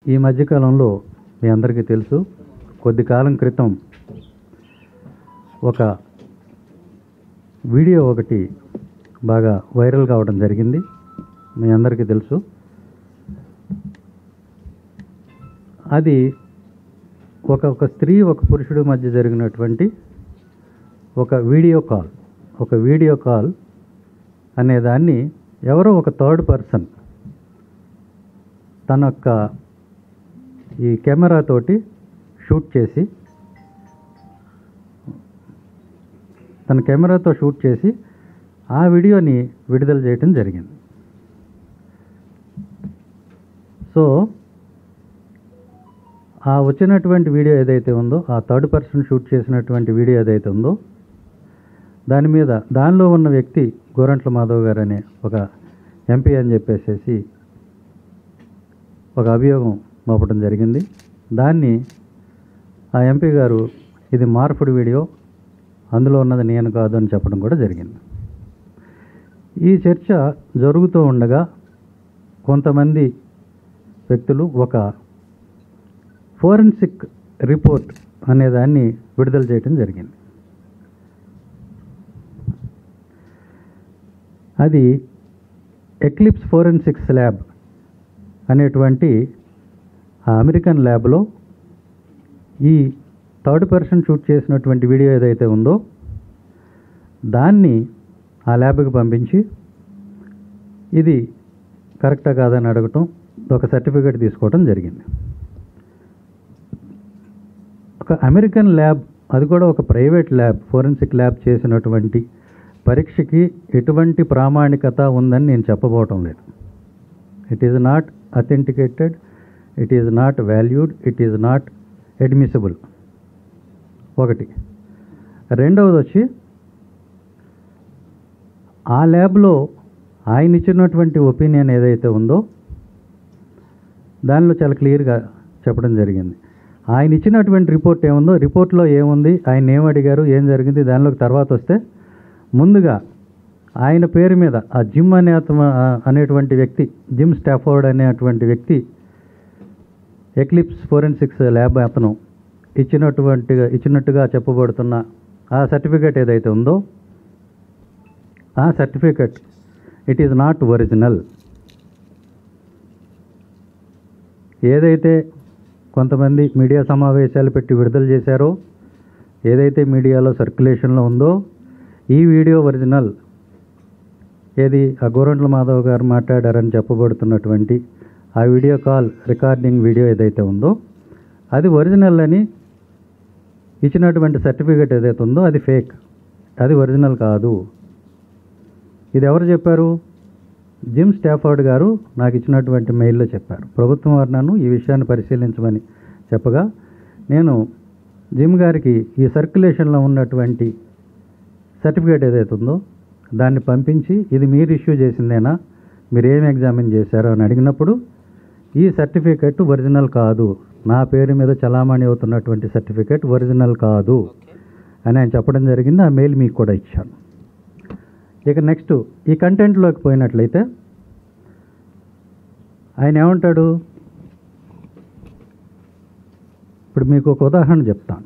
ఈ మధ్యకాలంలో మీ అందరికీ తెలుసు కొద్ది కాలం క్రితం ఒక వీడియో ఒకటి బాగా వైరల్ కావడం జరిగింది మీ అందరికీ తెలుసు అది ఒక ఒక స్త్రీ ఒక పురుషుడి మధ్య జరిగినటువంటి ఒక వీడియో కాల్ ఒక వీడియో కాల్ అనే దాన్ని ఎవరో ఒక థర్డ్ పర్సన్ తన యొక్క ఈ కెమెరా తోటి షూట్ చేసి తన కెమెరాతో షూట్ చేసి ఆ వీడియోని విడుదల చేయటం జరిగింది సో ఆ వచ్చినటువంటి వీడియో ఏదైతే ఉందో ఆ థర్డ్ పర్సన్ షూట్ చేసినటువంటి వీడియో ఏదైతే ఉందో దాని మీద దానిలో ఉన్న వ్యక్తి గోరంట్ల మాధవ్ గారు అనే ఒక ఎంపీ అని చెప్పేసేసి ఒక అభియోగం మోపడం జరిగింది దాన్ని ఆ ఎంపీ గారు ఇది మార్పుడు వీడియో అందులో ఉన్నది నేను కాదు అని చెప్పడం కూడా జరిగింది ఈ చర్చ జరుగుతూ ఉండగా కొంతమంది వ్యక్తులు ఒక ఫోరెన్సిక్ రిపోర్ట్ అనే దాన్ని విడుదల చేయడం జరిగింది అది ఎక్లిప్స్ ఫోరెన్సిక్స్ ల్యాబ్ అనేటువంటి ఆ అమెరికన్ ల్యాబ్లో ఈ థర్డ్ పర్సన్ షూట్ చేసినటువంటి వీడియో ఏదైతే ఉందో దాన్ని ఆ ల్యాబ్కి పంపించి ఇది కరెక్టా కాదని అడగటం ఒక సర్టిఫికేట్ తీసుకోవడం జరిగింది ఒక అమెరికన్ ల్యాబ్ అది కూడా ఒక ప్రైవేట్ ల్యాబ్ ఫోరెన్సిక్ ల్యాబ్ చేసినటువంటి పరీక్షకి ఎటువంటి ప్రామాణికత ఉందని నేను చెప్పబోవటం లేదు it is not authenticated it is not valued it is not admissible ఒకటి రెండవది వచ్చి ఆ ల్యాబ్లో ఆయన ఇచ్చినటువంటి ఒపీనియన్ ఏదైతే ఉందో దానిలో చాలా క్లియర్గా చెప్పడం జరిగింది ఆయన ఇచ్చినటువంటి రిపోర్ట్ ఏముందో రిపోర్ట్లో ఏముంది ఆయన ఏం అడిగారు ఏం జరిగింది దానిలోకి తర్వాత వస్తే ముందుగా ఆయన పేరు మీద ఆ జిమ్ అనే అతను- ఆ అనేటువంటి వ్యక్తి జిమ్ స్టాఫోర్డ్ అనేటువంటి వ్యక్తి ఎక్లిప్స్ ఫోరెన్సిక్స్ ల్యాబ్ అతను ఇచ్చినటువంటిగా ఇచ్చినట్టుగా చెప్పబడుతున్న ఆ సర్టిఫికేట్ ఏదైతే ఉందో ఆ certificate it is not original ఏదైతే కొంతమంది మీడియా సమావేశాలు పెట్టి విడుదల చేశారో ఏదైతే మీడియాలో సర్క్యులేషన్లో ఉందో ఈ వీడియో ఒరిజినల్ ఏది ఆ గోరంట్ల మాధవ్ గారు మాట్లాడారని చెప్పబడుతున్నటువంటి ఆ వీడియో కాల్ రికార్డింగ్ వీడియో ఏదైతే ఉందో అది ఒరిజినల్ అని ఇచ్చినటువంటి సర్టిఫికేట్ ఏదైతే ఉందో అది ఫేక్ అది ఒరిజినల్ కాదు ఇది ఎవరు చెప్పారు జిమ్ స్టాఫర్డ్ గారు నాకు ఇచ్చినటువంటి మెయిల్లో చెప్పారు ప్రభుత్వం వారు నన్ను ఈ విషయాన్ని పరిశీలించమని చెప్పగా నేను జిమ్ గారికి ఈ సర్క్యులేషన్లో ఉన్నటువంటి సర్టిఫికేట్ ఏదైతే ఉందో దాన్ని పంపించి ఇది మీరు ఇష్యూ చేసిందేనా మీరు ఏం ఎగ్జామిన్ చేశారో అని అడిగినప్పుడు ఈ సర్టిఫికేట్ ఒరిజినల్ కాదు నా పేరు మీద చలామణి అవుతున్నటువంటి సర్టిఫికేట్ ఒరిజినల్ కాదు అని ఆయన చెప్పడం జరిగింది ఆ మెయిల్ మీకు కూడా ఇచ్చాను ఇక నెక్స్ట్ ఈ కంటెంట్లోకి పోయినట్లయితే ఆయన ఏమంటాడు ఇప్పుడు మీకు ఒక ఉదాహరణ చెప్తాను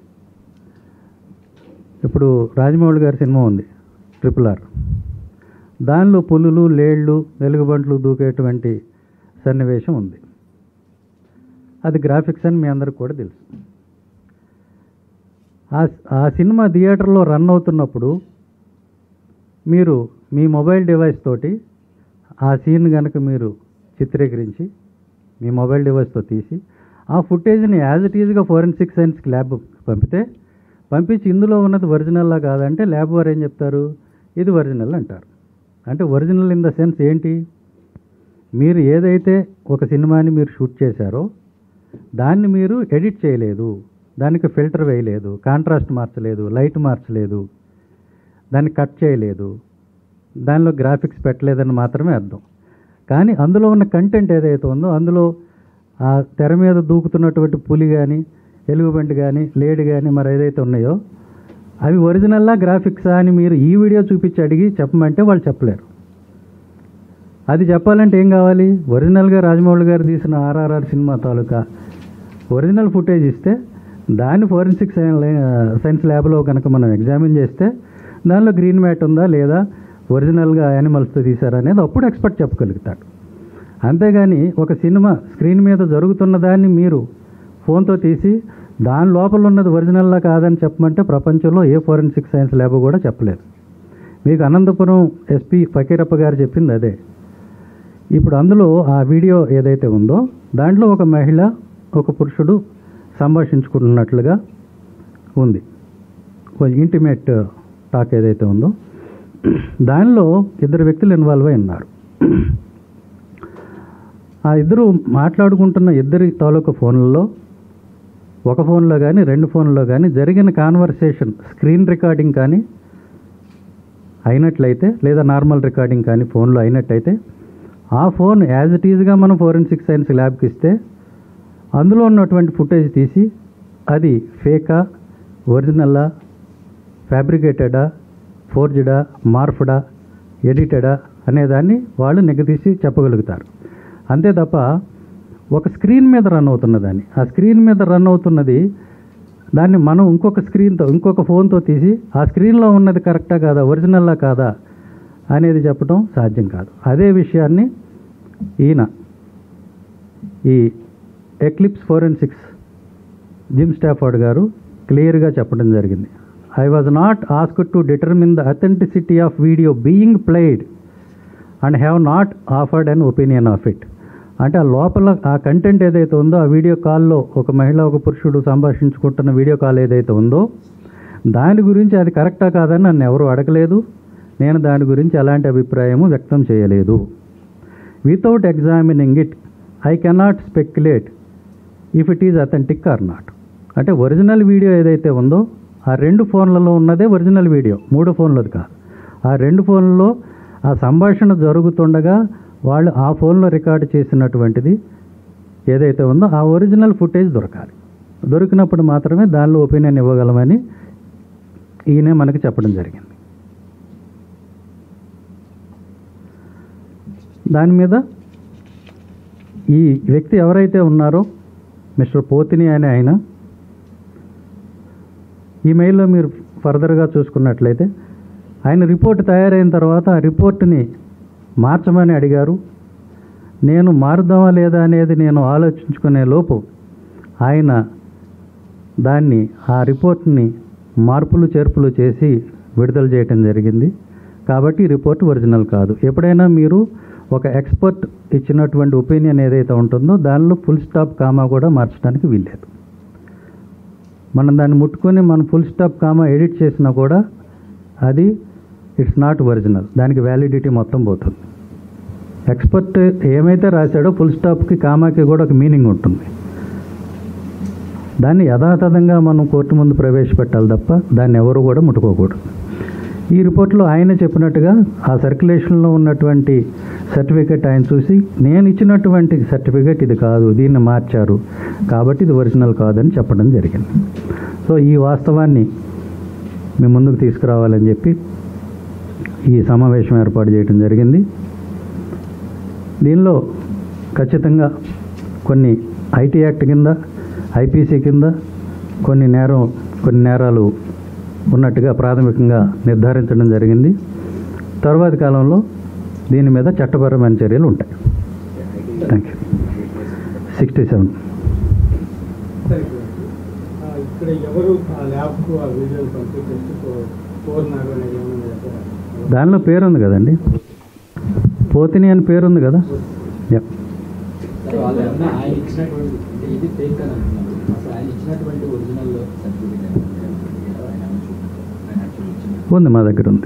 ఇప్పుడు రాజమౌళి గారి సినిమా ఉంది ట్రిపుల్ ఆర్ దానిలో పులులు లేళ్ళు వెలుగుబంట్లు దూకేటువంటి సన్నివేశం ఉంది అది గ్రాఫిక్స్ అని మీ అందరికి కూడా తెలుసు ఆ ఆ సినిమా థియేటర్లో రన్ అవుతున్నప్పుడు మీరు మీ మొబైల్ డివైస్ తోటి ఆ సీన్ కనుక మీరు చిత్రీకరించి మీ మొబైల్ డివైస్తో తీసి ఆ ఫుటేజ్ని యాజ్ ఇట్ ఈజ్గా ఫోరెన్సిక్ సైన్స్ ల్యాబ్ పంపితే పంపించి ఇందులో ఉన్నది ఒరిజినల్లా కాదంటే ల్యాబ్ వారు ఏం చెప్తారు ఇది ఒరిజినల్ అంటారు అంటే ఒరిజినల్ ఇన్ ద సెన్స్ ఏంటి మీరు ఏదైతే ఒక సినిమాని మీరు షూట్ చేశారో దాన్ని మీరు ఎడిట్ చేయలేదు దానికి ఫిల్టర్ వేయలేదు కాంట్రాస్ట్ మార్చలేదు లైట్ మార్చలేదు దాన్ని కట్ చేయలేదు దానిలో గ్రాఫిక్స్ పెట్టలేదని మాత్రమే అర్థం కానీ అందులో ఉన్న కంటెంట్ ఏదైతే ఉందో అందులో ఆ తెర మీద దూకుతున్నటువంటి పులి కానీ ఎలుగుబంటి కానీ లేడి కానీ మరి ఏదైతే ఉన్నాయో అవి ఒరిజినల్లా గ్రాఫిక్సా అని మీరు ఈ వీడియో చూపించి అడిగి చెప్పమంటే వాళ్ళు చెప్పలేరు అది చెప్పాలంటే ఏం కావాలి ఒరిజినల్గా రాజమౌళి గారు తీసిన ఆర్ఆర్ఆర్ సినిమా తాలూకా ఒరిజినల్ ఫుటేజ్ ఇస్తే దాన్ని ఫోరెన్సిక్ సైన్స్ ల్యాబ్లో కనుక మనం ఎగ్జామిన్ చేస్తే దానిలో గ్రీన్ మ్యాట్ ఉందా లేదా ఒరిజినల్గా యానిమల్స్తో తీశారా అనేది అప్పుడు ఎక్స్పర్ట్ చెప్పగలుగుతాడు అంతేగాని ఒక సినిమా స్క్రీన్ మీద జరుగుతున్న దాన్ని మీరు ఫోన్తో తీసి దాని లోపల ఉన్నది ఒరిజినల్లా కాదని చెప్పమంటే ప్రపంచంలో ఏ ఫోరెన్సిక్ సైన్స్ ల్యాబ్ కూడా చెప్పలేదు మీకు అనంతపురం ఎస్పీ ఫకీరప్ప గారు చెప్పింది అదే ఇప్పుడు అందులో ఆ వీడియో ఏదైతే ఉందో దాంట్లో ఒక మహిళ ఒక పురుషుడు సంభాషించుకుంటున్నట్లుగా ఉంది కొంచెం ఇంటిమేట్ టాక్ ఏదైతే ఉందో దానిలో ఇద్దరు వ్యక్తులు ఇన్వాల్వ్ అయి ఉన్నారు ఆ ఇద్దరు మాట్లాడుకుంటున్న ఇద్దరి తాలూకా ఫోన్లలో ఒక ఫోన్లో కానీ రెండు ఫోన్లో కానీ జరిగిన కాన్వర్సేషన్ స్క్రీన్ రికార్డింగ్ కానీ అయినట్లయితే లేదా నార్మల్ రికార్డింగ్ కానీ ఫోన్లో అయినట్టయితే ఆ ఫోన్ యాజ్ ఇట్ ఈజ్గా మనం ఫోరెన్సిక్ సైన్స్ ల్యాబ్కి ఇస్తే అందులో ఉన్నటువంటి ఫుటేజ్ తీసి అది ఫేకా ఒరిజినల్లా ఫ్యాబ్రికేటెడా ఫోర్జ్డా మార్ఫ్డా ఎడిటెడా అనేదాన్ని వాళ్ళు నిగదీసి చెప్పగలుగుతారు అంతే తప్ప ఒక స్క్రీన్ మీద రన్ అవుతున్న దాన్ని ఆ స్క్రీన్ మీద రన్ అవుతున్నది దాన్ని మనం ఇంకొక స్క్రీన్తో ఇంకొక ఫోన్తో తీసి ఆ స్క్రీన్లో ఉన్నది కరెక్టా కాదా ఒరిజినల్లా కాదా అనేది చెప్పడం సాధ్యం కాదు అదే విషయాన్ని ఈయన ఈ ఎక్లిప్స్ ఫోరెన్సిక్స్ జిమ్ స్టాఫర్డ్ గారు క్లియర్గా చెప్పడం జరిగింది I was not ask to determine the authenticity of video being played and have not offered an opinion of it అంటే ఆ లోపల ఆ కంటెంట్ ఏదైతే ఉందో ఆ వీడియో కాల్లో ఒక మహిళ ఒక పురుషుడు సంభాషించుకుంటున్న వీడియో కాల్ ఏదైతే ఉందో దాని గురించి అది కరెక్టా కాదని నన్ను ఎవరు అడగలేదు నేను దాని గురించి ఎలాంటి అభిప్రాయము వ్యక్తం చేయలేదు without examining it I cannot speculate if it is authentic or not అంటే ఒరిజినల్ వీడియో ఏదైతే ఉందో ఆ రెండు ఫోన్లలో ఉన్నదే ఒరిజినల్ వీడియో మూడు ఫోన్లది కాదు ఆ రెండు ఫోన్లలో ఆ సంభాషణ జరుగుతుండగా వాళ్ళు ఆ ఫోన్లో రికార్డు చేసినటువంటిది ఏదైతే ఉందో ఆ ఒరిజినల్ ఫుటేజ్ దొరకాలి దొరికినప్పుడు మాత్రమే దానిలో ఒపీనియన్ ఇవ్వగలమని ఈయనే మనకి చెప్పడం జరిగింది దాని మీద ఈ వ్యక్తి ఎవరైతే ఉన్నారో మిస్టర్ పోతిని అనే ఆయన ఈ మెయిల్లో మీరు ఫర్దర్గా చూసుకున్నట్లయితే ఆయన రిపోర్ట్ తయారైన తర్వాత ఆ రిపోర్ట్ని మార్చమని అడిగారు నేను మారుదామా లేదా అనేది నేను ఆలోచించుకునే లోపు ఆయన దాన్ని ఆ రిపోర్ట్ని మార్పులు చేర్పులు చేసి విడుదల చేయటం జరిగింది కాబట్టి ఈ రిపోర్ట్ ఒరిజినల్ కాదు ఎప్పుడైనా మీరు ఒక ఎక్స్పర్ట్ ఇచ్చినటువంటి ఒపీనియన్ ఏదైతే ఉంటుందో దానిలో ఫుల్ స్టాప్ కామా కూడా మార్చడానికి వీల్లేదు మనం దాన్ని ముట్టుకొని మనం ఫుల్ స్టాప్ కామా ఎడిట్ చేసినా కూడా అది ఇట్స్ నాట్ ఒరిజినల్ దానికి వ్యాలిడిటీ మొత్తం పోతుంది ఎక్స్పర్ట్ ఏమైతే రాశాడో ఫుల్ స్టాప్కి కామాకి కూడా ఒక మీనింగ్ ఉంటుంది దాన్ని యథాతథంగా మనం కోర్టు ముందు ప్రవేశపెట్టాలి తప్ప దాన్ని ఎవరు కూడా ముట్టుకోకూడదు ఈ రిపోర్ట్లో ఆయన చెప్పినట్టుగా ఆ సర్క్యులేషన్లో ఉన్నటువంటి సర్టిఫికెట్ ఆయన చూసి నేను ఇచ్చినటువంటి సర్టిఫికెట్ ఇది కాదు దీన్ని మార్చారు కాబట్టి ఇది ఒరిజినల్ కాదని చెప్పడం జరిగింది సో ఈ వాస్తవాన్ని మీ ముందుకు తీసుకురావాలని చెప్పి ఈ సమావేశం ఏర్పాటు చేయడం జరిగింది దీనిలో ఖచ్చితంగా కొన్ని ఐటీ యాక్ట్ కింద ఐపీసీ కింద కొన్ని నేరం కొన్ని నేరాలు ఉన్నట్టుగా ప్రాథమికంగా నిర్ధారించడం జరిగింది తర్వాతి కాలంలో దీని మీద చట్టపరమైన చర్యలు ఉంటాయి థ్యాంక్ యూ సిక్స్టీ సెవెన్ సరే ఆ, ఇక్కడ ఎవరు ఆ ల్యాబ్కు ఆ వీడియోలు పంపి టెస్ట్ కోరినారు అనేది ఏమైనా చెప్పారా? దానిలో పేరు ఉంది కదండి పోతిని అని పేరు ఉంది కదా యా సార్ వాళ్ళు ఏమన్నా ఆయన ఇచ్చినటువంటి అంటే ఇది ఫేక్ అని అంటున్నారు అసలు ఆయన ఇచ్చినటువంటి ఒరిజినల్ సర్టిఫికేట్ ఆయన ఏమన్నా చూపించారు ఆయన యాక్చువల్ ఇచ్చిన ఉంది మా దగ్గర ఉంది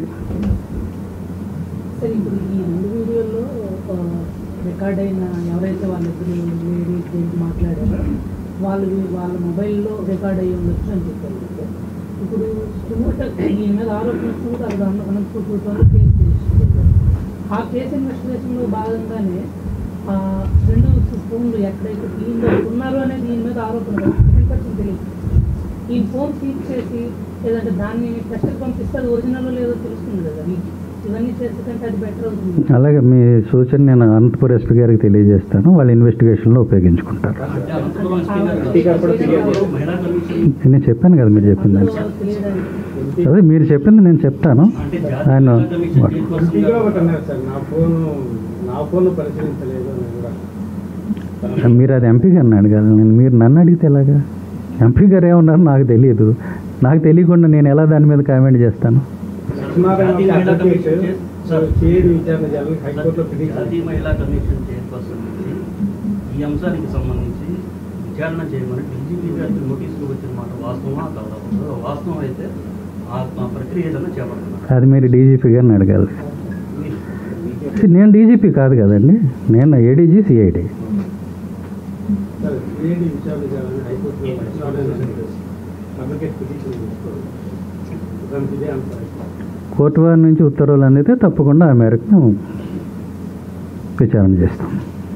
సార్ ఇప్పుడు ఈ రెండు వీడియోల్లో రికార్డ్ అయిన ఎవరైతే వాళ్ళిద్దరు లేడీ గురించి మాట్లాడారో వాళ్ళు వాళ్ళ మొబైల్లో రికార్డ్ అయ్యి ఉండొచ్చు అని చెప్పారు సార్. ఇప్పుడు స్టూట్ దీని మీద ఆరోపణ స్టూట్ అది అన్న అనంతపూర్ ప్రభుత్వంలో కేసు రిజిస్టర్ ఆ కేసు ఇన్వెస్టిగేషన్లో భాగంగానే ఆ రెండు ఫోన్లు ఎక్కడైతే దీనిలో ఉన్నారు అనేది దీని మీద ఆరోపణ హండ్రెడ్ పర్సెంట్ తెలియదు ఈ ఫోన్ సీజ్ చేసి లేదంటే దాన్ని టెస్ట్కి పంపిస్తే అది ఒరిజినల్ లేదో తెలుస్తుంది కదా ఈ ఇవన్నీ చేస్తే కంటే అది బెటర్ అవుతుంది అలాగే మీ సూచన నేను అనంతపురం ఎస్పీ గారికి తెలియజేస్తాను వాళ్ళ ఇన్వెస్టిగేషన్లో ఉపయోగించుకుంటారు అంటే అనంతపురం ఎస్పీ గారు స్పీకర్ కూడా ఫిర్యాదు చేశారు. మహిళా కమిషన్ నేను చెప్పాను కదా మీరు చెప్పిన దానికి తెలియడానికి అదే మీరు చెప్పింది నేను చెప్తాను అంటే జాతీయ ఆయన మహిళా కమిషన్ చైర్పర్సన్ ఎంపీ కూడా గారు ఒకటి అన్నారు సార్ నా ఫోను నా ఫోన్ పరిశీలించలేదు అని కూడా మీరు అది ఎంపీ గారిని అడగాలి నేను మీరు నన్ను అడిగితే ఎలాగా ఎంపీ గారు ఏమన్నారో నాకు తెలియదు నాకు తెలియకుండా నేను ఎలా దాని మీద కామెంట్ చేస్తాను లక్ష్మారాయణ జాతీయ మహిళా అడ్వకేట్ కమిషన్ చైర్- సార్. చేరు విచారణ జరగని హైకోర్టులో పిటిషన్ జాతీయ మహిళా కమిషన్ చైర్పర్సన్ నుంచి ఈ అంశానికి సంబంధించి విచారణ చేయమని డీజీపీ గారికి నోటీసులు వచ్చిన మాట వాస్తవమా కాదా ఒకవేళ వాస్తవం అయితే ఆ ఆ ప్రక్రియ ఏదైనా చేపడుతున్నారు అది మీరు డీజీపీ గారిని అడగాలి See, నేను డీజీపీ కాదు కదండి నేను ఏడీజీ సిఐడి సరే సిఐడి విచారణ జరగని హైకోర్టులో లక్ష్మారాయణ అడ్వకేట్ పిటిషన్ తీసుకోవాలి దానికి ఇదే అంటారు కోర్టు వారి నుంచి ఉత్తర్వులు అందితే తప్పకుండా ఆ మేరకు మేము విచారణ చేస్తాం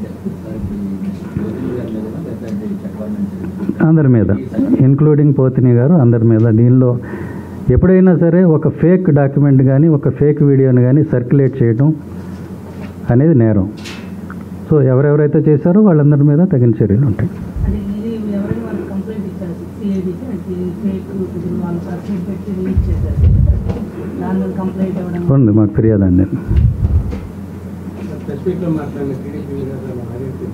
అందరి మీద ఇంక్లూడింగ్ పోతిని గారు అందరి మీద దీనిలో ఎప్పుడైనా సరే ఒక ఫేక్ డాక్యుమెంట్ కానీ ఒక ఫేక్ వీడియోని కానీ సర్క్యులేట్ చేయడం అనేది నేరం సో ఎవరెవరైతే చేశారో వాళ్ళందరి మీద తగిన చర్యలు ఉంటాయి అంటే ఇది ఎవరైనా వాళ్ళు కంప్లైంట్ ఇచ్చారు సిఐడికి అంటే ఫేక్ ఇప్పుడు వాళ్ళు సర్టిఫికేట్ పెట్టి రిలీజ్ చేశారు దాని మీద కంప్లైంట్ ఇవ్వడం ఉంది మాకు ఫిర్యాదు అండి స్పెసిఫిక్లో మాట్లాడిన టీడీపీ గారు ఆర్ఎంపీ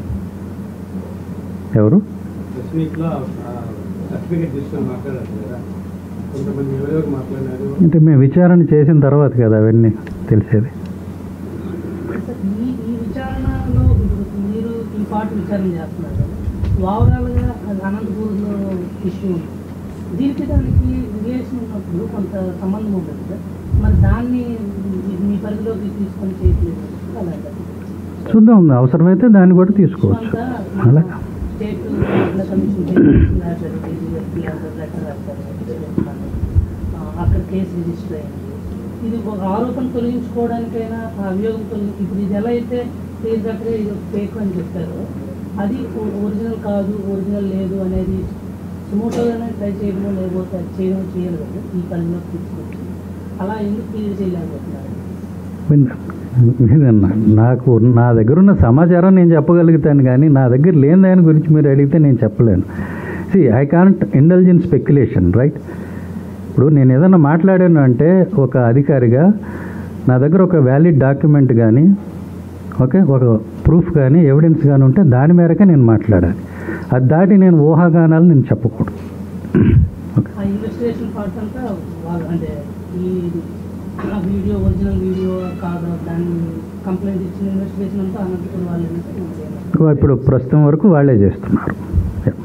ఎవరు స్పెసిఫిక్లో సర్టిఫికేట్ తీసుకొని మాట్లాడారు కదా కొంతమంది ఎవరెవరు మాట్లాడారు అంటే మేము విచారణ చేసిన తర్వాత కదా అవన్నీ తెలిసేది సార్, ఈ ఈ విచారణలో ఇప్పుడు మీరు ఈ పార్ట్ విచారణ చేస్తున్నారు ఓవరాల్గా అది అనంతపూర్లో ఇష్యూ ఉంది దీనికి దానికి రిలేషన్ ఉన్నప్పుడు కొంత సంబంధం ఉంటుంది సార్ మరి దాన్ని మీ- మీ పరిధిలోకి తీసుకొని చేయట్లేదు అలాగే చూద్దాం అవసరమైతే దాన్ని కూడా తీసుకోవచ్చు అలా స్టేట్ ఎన్నికల కమిషన్ చేసిన రాశారు, డీజీఎస్పీ అంటారు, లెటర్ రాశారు, ఆ, అక్కడ కేసు రిజిస్టర్ అయింది ఇది ఒక ఆరోపణ తొలగించుకోవడానికైనా ఆ అభియోగం తొలగి ఇప్పుడు ఇది ఎలా అయితే క్లియర్ కట్గా ఇది ఫేక్ అని చెప్పారో అది ఒ- ఒరిజినల్ కాదు ఒరిజినల్ లేదు అనేది సుమోటోగానే ట్రై చేయడమో లేకపోతే అది చేయడం చేయలేదు కదా, ఈ పరిధిలోకి తీసుకొచ్చి అలా ఎందుకు క్లియర్ చేయలేకపోతున్నారు మీరు నా- నాకు నా దగ్గర ఉన్న సమాచారం నేను చెప్పగలుగుతాను కానీ నా దగ్గర లేని దాని గురించి మీరు అడిగితే నేను చెప్పలేను see I can't indulge in speculation right ఇప్పుడు నేను ఏదైనా మాట్లాడాను అంటే ఒక అధికారిగా నా దగ్గర ఒక వ్యాలిడ్ డాక్యుమెంట్ కానీ ఓకే ఒక ప్రూఫ్ కానీ ఎవిడెన్స్ కానీ ఉంటే దాని మేరకే నేను మాట్లాడాలి అది దాటి నేను ఊహాగానాలు నేను చెప్పకూడదు ఓకే ఆ ఇన్వెస్టిగేషన్ పార్ట్ అంతా వాళ్ళు అంటే ఈ ఆ వీడియో ఒరిజినల్ వీడియో కాదు దాన్ని కంప్లైంట్ ఇచ్చిన ఇన్వెస్టిగేషన్ అంతా అనంతపురం వాళ్ళు ఇప్పుడు ప్రస్తుతం వరకు వాళ్ళే చేస్తున్నారు Yeah.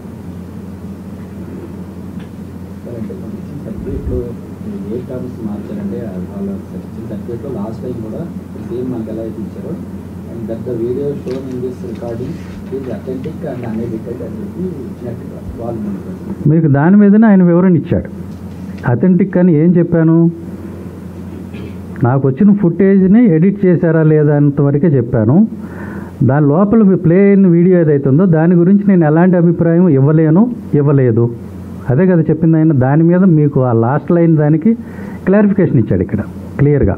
సర్టిఫికేట్లో ఏ టర్మ్స్ మార్చారంటే వాళ్ళ ఇచ్చిన సర్టిఫికేట్లో లాస్ట్ టైం కూడా సేమ్ మనకి ఎలా అయితే ఇచ్చారో and that the video shown in this recording is authentic and unedited అని చెప్పి ఇచ్చినట్టుగా వాళ్ళు మనకు మీకు దాని మీదనే ఆయన వివరణ ఇచ్చాడు అథెంటిక్ అని ఏం చెప్పాను నాకు వచ్చిన ఫుటేజ్ని ఎడిట్ చేశారా లేదా అంతవరకే చెప్పాను దాని లోపల ప్లే అయిన వీడియో ఏదైతే ఉందో దాని గురించి నేను ఎలాంటి అభిప్రాయం ఇవ్వలేను ఇవ్వలేదు అదే కదా చెప్పింది ఆయన దాని మీద మీకు ఆ లాస్ట్ లైన్ దానికి క్లారిఫికేషన్ ఇచ్చాడు ఇక్కడ క్లియర్గా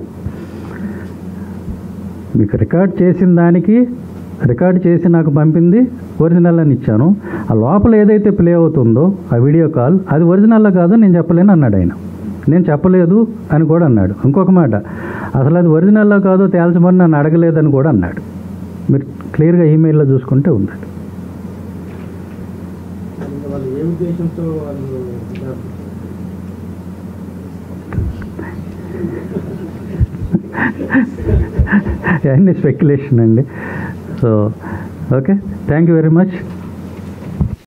మీకు రికార్డ్ చేసిన దానికి రికార్డ్ చేసి నాకు పంపింది ఒరిజినల్ అని ఇచ్చాను ఆ లోపల ఏదైతే ప్లే అవుతుందో ఆ వీడియో కాల్ అది ఒరిజినల్ కాదు నేను చెప్పలేను అన్నాడు ఆయన నేను చెప్పలేదు అని కూడా అన్నాడు ఇంకొక మాట అసలు అది ఒరిజినల్లో కాదో తేల్చమని నన్ను అడగలేదని కూడా అన్నాడు మీరు క్లియర్గా ఈమెయిల్లో చూసుకుంటే ఉంది ఇంకా వాళ్ళు ఏ ఉద్దేశంతో వాళ్ళు ఇలా అన్ని స్పెక్యులేషన్ అండి so okay thank you very much